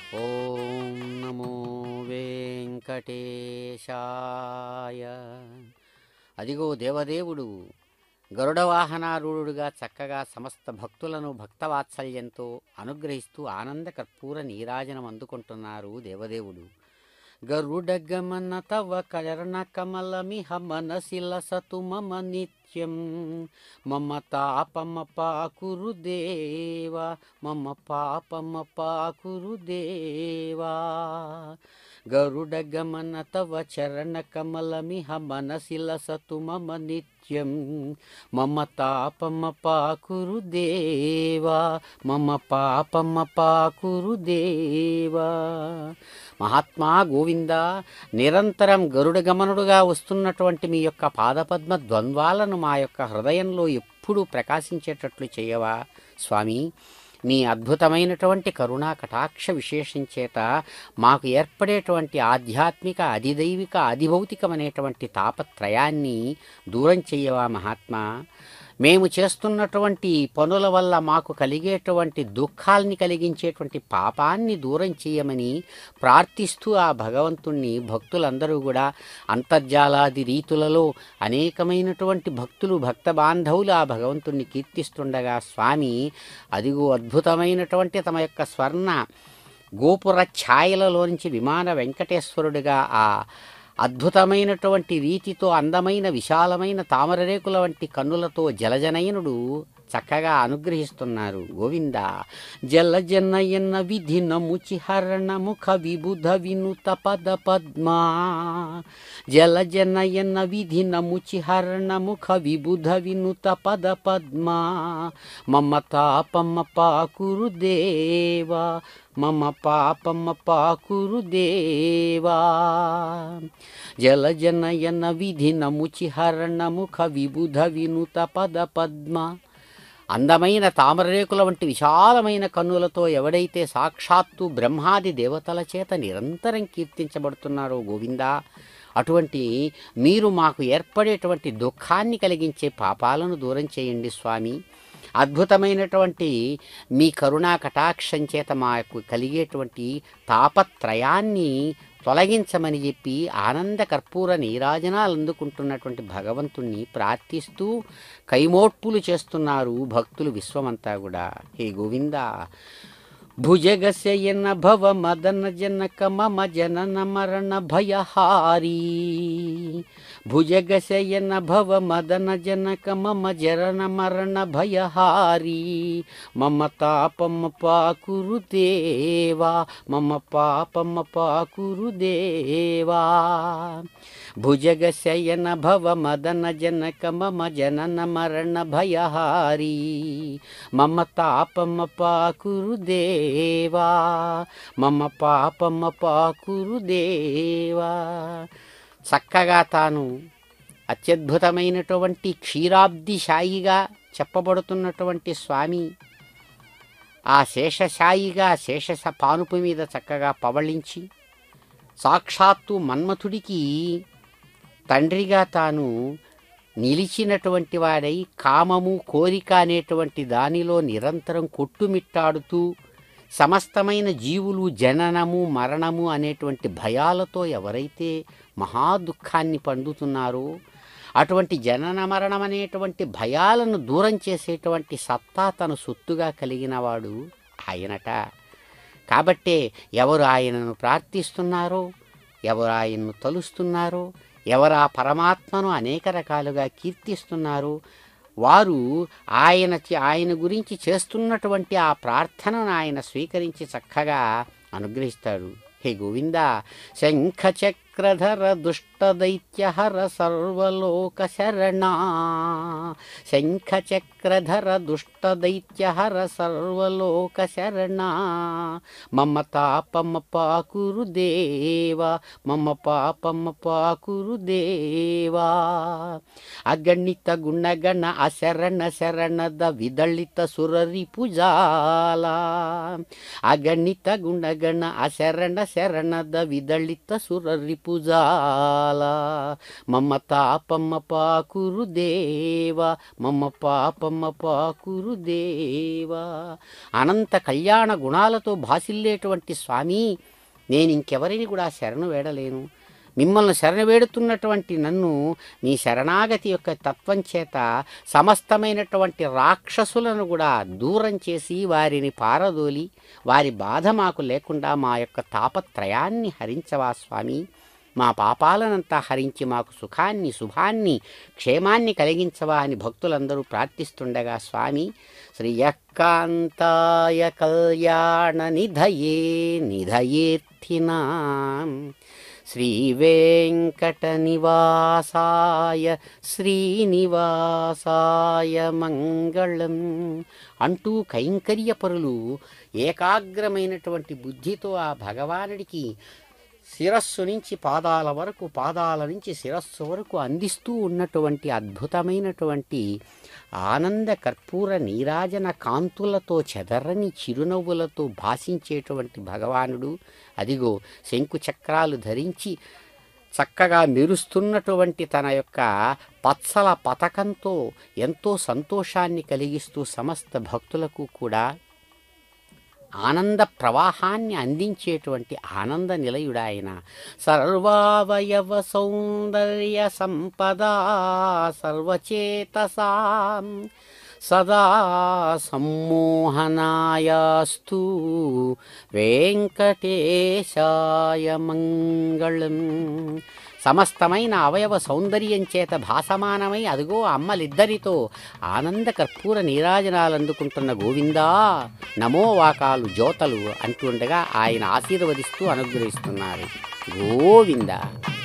ఓం నమో వెంకటేశాయ అదిగో దేవదేవుడు గరుడ వాహనారూఢుడుగా చక్కగా సమస్త భక్తులను భక్తవాత్సల్యంతో అనుగ్రహిస్తూ ఆనంద కర్పూర నీరాజనం అందుకుంటున్నారు దేవదేవుడు గరుడగమన తవ కరణ కమలమిహ మనసి లసతు మమ నిత్యం మమ తాపమ పాకురు దేవా మమ పాపమ పాకురు దేవా గరుడగమన తవ చరణ కమలమిహ మనసి లసతు మమ నిత్యం మమ తాపమ పాకురు దేవా మమ పాపమ పాకురు దేవా మహాత్మా గోవింద నిరంతరం గరుడ గమనుడుగా వస్తున్నటువంటి మీ యొక్క పాదపద్మ ద్వంద్వాలను మా యొక్క హృదయంలో ఎప్పుడూ ప్రకాశించేటట్లు చేయవా స్వామి నీ అద్భుతమైనటువంటి కరుణా కటాక్ష విశేషం చేత మాకు ఏర్పడేటువంటి ఆధ్యాత్మిక అధిదైవిక అధిభౌతికమనేటువంటి తాపత్రయాన్ని దూరం చెయ్యవా మహాత్మా మేము చేస్తున్నటువంటి పనుల వల్ల మాకు కలిగేటువంటి దుఃఖాల్ని కలిగించేటువంటి పాపాన్ని దూరం చేయమని ప్రార్థిస్తూ ఆ భగవంతుణ్ణి భక్తులందరూ కూడా అంతర్జాలాది రీతులలో అనేకమైనటువంటి భక్తులు భక్త బాంధవులు ఆ భగవంతుణ్ణి కీర్తిస్తుండగా స్వామి అదిగో అద్భుతమైనటువంటి తమ యొక్క స్వర్ణ గోపుర ఛాయలలోంచి విమాన వెంకటేశ్వరుడిగా ఆ అద్భుతమైనటువంటి రీతితో అందమైన విశాలమైన తామరరేకుల వంటి కన్నులతో జలజనయనుడు చక్కగా అనుగ్రహిస్తున్నారు గోవింద జలజనయన విధి నముచి హరణ ముఖ విబుధ వినుత పద పద్మా జలజనయన విధి నముచి హరణ ముఖ విబుధ వినుత పద పద్మా మమ తాపమ పాకురు దేవా మమ పాపమ పాకురు దేవా జలజనయన విధి నముచి హరణ ముఖ విబుధ వినుత పద పద్మ అందమైన తామరరేకుల వంటి విశాలమైన కన్నులతో ఎవడైతే సాక్షాత్తు బ్రహ్మాది దేవతల చేత నిరంతరం కీర్తించబడుతున్నారో గోవిందా అటువంటి మీరు మాకు ఏర్పడేటువంటి దుఃఖాన్ని కలిగించే పాపాలను దూరం చేయండి స్వామి అద్భుతమైనటువంటి మీ కరుణా కటాక్షం చేత మాకు కలిగేటువంటి తాపత్రయాన్ని తొలగించమని చెప్పి ఆనంద కర్పూర నీరాజనాలు అందుకుంటున్నటువంటి భగవంతుణ్ణి ప్రార్థిస్తూ కైమోట్పులు చేస్తున్నారు భక్తులు విశ్వమంతా కూడా హే గోవిందా భుజగశయన భవ మదన జనక మమ జనన మరణ భయహారీ భుజగశయన భవ మదన జనక మమ జరణ మరణ భయహారీ మమ తాపమ పాకురు దేవా మమ పాపమ పాకురు దేవా భుజగశయన భవ మదన జనక మమ జనన మరణ భయహారీ మమ తాపమ పాకురు దేవా మమ పాపమ పాకురు దేవా చక్కగా తాను అత్యద్భుతమైనటువంటి క్షీరాబ్ది సాయిగా చెప్పబడుతున్నటువంటి స్వామి ఆ శేషశాయిగా శేష పానుపు మీద చక్కగా పవళించి సాక్షాత్తు మన్మథుడికి తండ్రిగా తాను నిలిచినటువంటి వాడై కామము కోరిక అనేటువంటి దానిలో నిరంతరం కొట్టుమిట్టాడుతూ సమస్తమైన జీవులు జననము మరణము అనేటువంటి భయాలతో ఎవరైతే మహా దుఃఖాన్ని పొందుతున్నారో అటువంటి జనన మరణం అనేటువంటి భయాలను దూరం చేసేటువంటి సత్తా తను సొత్తుగా కలిగినవాడు ఆయనట కాబట్టే ఎవరు ఆయనను ప్రార్థిస్తున్నారో ఎవరు ఆయన్ను తలుస్తున్నారో ఎవరు ఆ పరమాత్మను అనేక రకాలుగా కీర్తిస్తున్నారో వారు ఆయన చే- ఆయన గురించి చేస్తున్నటువంటి ఆ ప్రార్థనను ఆయన స్వీకరించి చక్కగా అనుగ్రహిస్తాడు హే గోవింద శంఖ చక్రధర దుష్ట దైత్యహర సర్వలోక శరణా శంఖ చక్రధర దుష్ట దైత్యహర సర్వలోక శరణా మమ తాపమ పాకురు దేవా మమ పాపమ పాకురు దేవా అగణిత గుణగణ అశరణ శరణద విదళిత సురరి పుజాల అగణిత గుణగణ అశరణ శరణద విదళిత సురరి పుజాల మమ్మ తాపమ్మ పాకురు దేవా మమ్మ పాపమ్మ పాకురు దేవా అనంత కళ్యాణ గుణాలతో భాసిల్లేటువంటి స్వామి నేను ఇంకెవరిని కూడా శరణు వేడలేను మిమ్మల్ని శరణ వేడుతున్నటువంటి నన్ను నీ శరణాగతి యొక్క తత్వం చేత సమస్తమైనటువంటి రాక్షసులను కూడా దూరం చేసి వారిని పారదోలి వారి బాధ మాకు లేకుండా మా యొక్క తాపత్రయాన్ని హరించవా స్వామి మా పాపాలనంతా హరించి మాకు సుఖాన్ని శుభాన్ని క్షేమాన్ని కలిగించవా అని భక్తులందరూ ప్రార్థిస్తుండగా స్వామి శ్రీయకాంతాయ కళ్యాణ నిధయే నిధయేర్థినా శ్రీవేంకటనివాసాయ శ్రీనివాసాయ మంగళం అంటూ కైంకర్యపరులు ఏకాగ్రమైనటువంటి బుద్ధితో ఆ భగవానుడికి శిరస్సు నుంచి పాదాల వరకు పాదాల నుంచి శిరస్సు వరకు అందిస్తూ ఉన్నటువంటి అద్భుతమైనటువంటి ఆనంద కర్పూర నీరాజన కాంతులతో చెదరని చిరునవ్వులతో భాషించేటువంటి భగవానుడు అదిగో శంకు చక్రాలు ధరించి చక్కగా మెరుస్తున్నటువంటి తన యొక్క పత్సల పథకంతో ఎంతో సంతోషాన్ని కలిగిస్తూ సమస్త భక్తులకు కూడా ఆనంద ప్రవాహాన్ని అందించేటువంటి ఆనంద నిలయుడాయన సర్వావయవ సౌందర్య సంపదా సర్వచేతసాం సదా సమ్మోహనాయాస్తు వెంకటేశాయ మంగళం సమస్తమైన అవయవ సౌందర్యం చేత భాసమానమై అదిగో అమ్మలిద్దరితో ఆనంద కర్పూర నీరాజనాలు అందుకుంటున్న గోవిందా నమో వాకాలు జ్యోతలు అంటుండగా ఆయన ఆశీర్వదిస్తూ అనుగ్రహిస్తున్నారు గోవింద